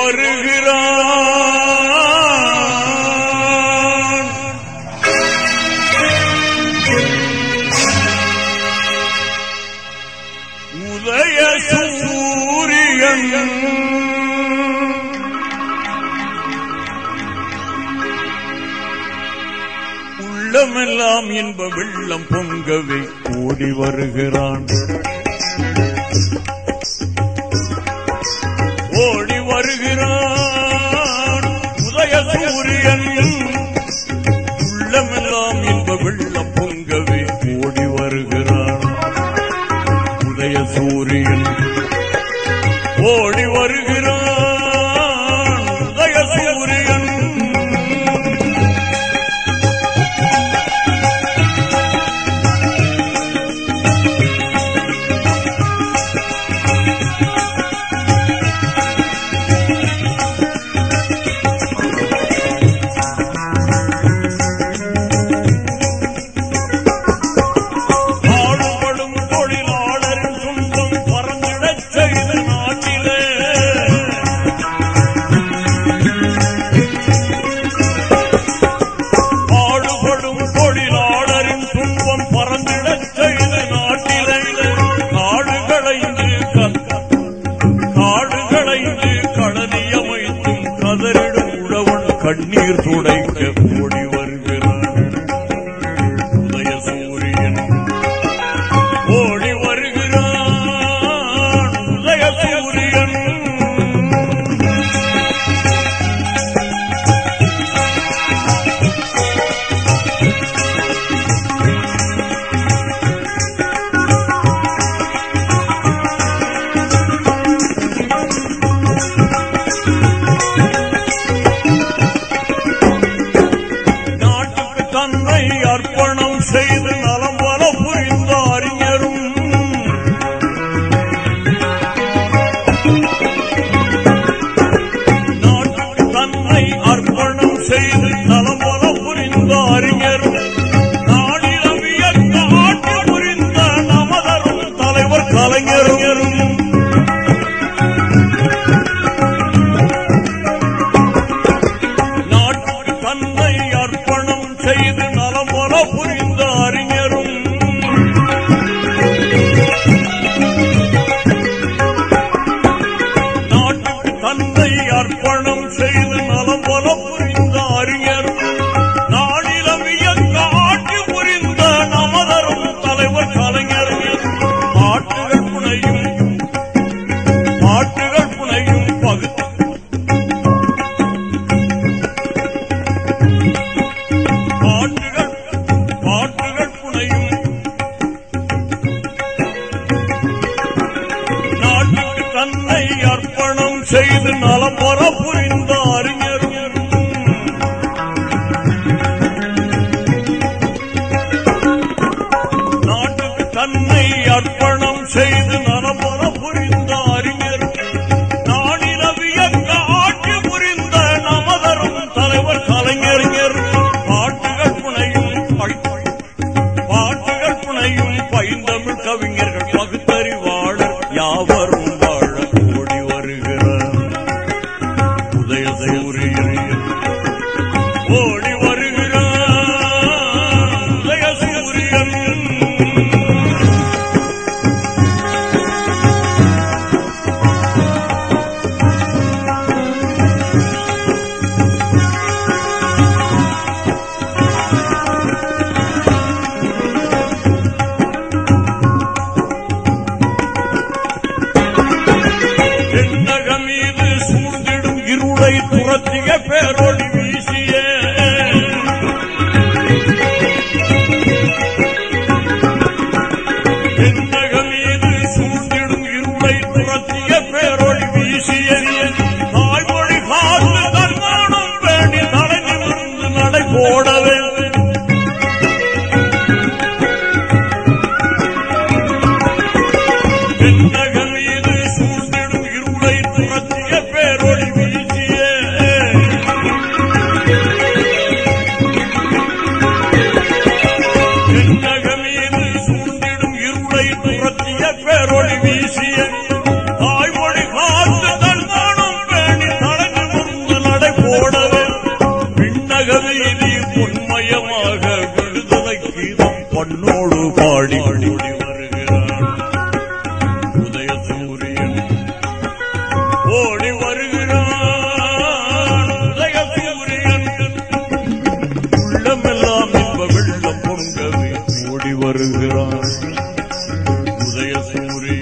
வருகிறான் உதய சூரியன் உள்ளமெல்லாம் இன்ப வெள்ளம் பொங்கவே ஓடி வருகிறான் ஓடி வருகிறான் உதய சூரியன் உள்ளமெல்லாம் இன்ப வெள்ளம் பொங்கவே ஓடி வருகிறான் உதய சூரியன் ஓடி வருகிறான் உதய சூரியன் பாடுபடும் தொழிலாளரின் துன்பம் பறந்திடச் செய்த நாட்டிலே பாடுபடும் தொழிலாளரின் துன்பம் பறந்திடச் செய்த நாட்டிலே காடு களைந்து காடு களைந்து களனியமைத்தும் கதறிடும் உழவன் கண்ணீர் துடைக்க ஓடி வருகிறான் உதய சூரியன் ஓடி வருகிறான் உதய சூரியன் நாட்டுக்கு தன்னை அர்ப்பணம் செய்து நலம் வர புரிந்த அறிஞரும் நாட்டுக்கு தன்னை அர்ப்பணம் செய்து நலம் வர புரிந்த அறிஞரும் நாடிலவிய காட்டி புரிந்த நமதரும் தலைவர் கலைஞரும் நாட்டுக்கு தன்னை அர்ப்பணம் செய்து நலமுற புரிந்த அறிஞரும் நாட்டுக்கு தன்னை அர்ப்பணம் செய்து நலமுற புரிந்த அறிஞரும் நாடிலவிய காட்டி புரிந்த நமதரும் தலைவர் கலைஞரும் பாட்டுகள் புனையும் பாட்டுகள் புனையும் பகுத்து பாட்டுகள் பாட்டுகள் புனையும் நாட்டுக்கு தன்னை அர்ப்பணம் செய்து நலம் வர புரிந்த அறிஞரும் நாட்டுக்கு தன்னை அர்ப்பணம் செய்து நலம் வர புரிந்த அறிஞரும் நாடிலவிய காட்டி புரிந்த நமதரும் தலைவர் கலைஞர் பாட்டுகள் புனையும் பை- பாட்டுகள் புனையும் பைந்தமிழ் கவிஞர்கள் பகுத்தறிவாளர் யாவரும் வாழ ஓடி வருகிறார் உதய சூரியன் ஓடி வருகிறார் உதய சூரியன் தென்னக மீது சூழ்ந்திடும் இருளை துரத்திய பேரொளி வீசிய தென்னக மீது சூழ்ந்திடும் இருளை துரத்திய பேரொளி வீசிய தாய்மொழி காத்து தன்மானம் வேண்டி தலை நிமிர்ந்து நடை போடவே தென்னக மீது சூழ்ந்திடும் இருளை துரத்திய பேரொளி வீசிய தென்னக மீது சூழ்ந்திடும் இருளை துரத்திய பேரொளி வீசிய தாய்மொழி காத்து தன்மானம் வேண்டி தலை உலக வீதி பொன்மயமாக விடுதலை கீதம் பண்ணோடு பாடி ஓடி வருகிறான் உதய சூரியன் ஓடி வருகிறான் உதய சூரியன் உள்ளமெல்லாம் இன்ப வெள்ளம் பொங்கவே ஓடி வருகிறான் உதய சூரியன்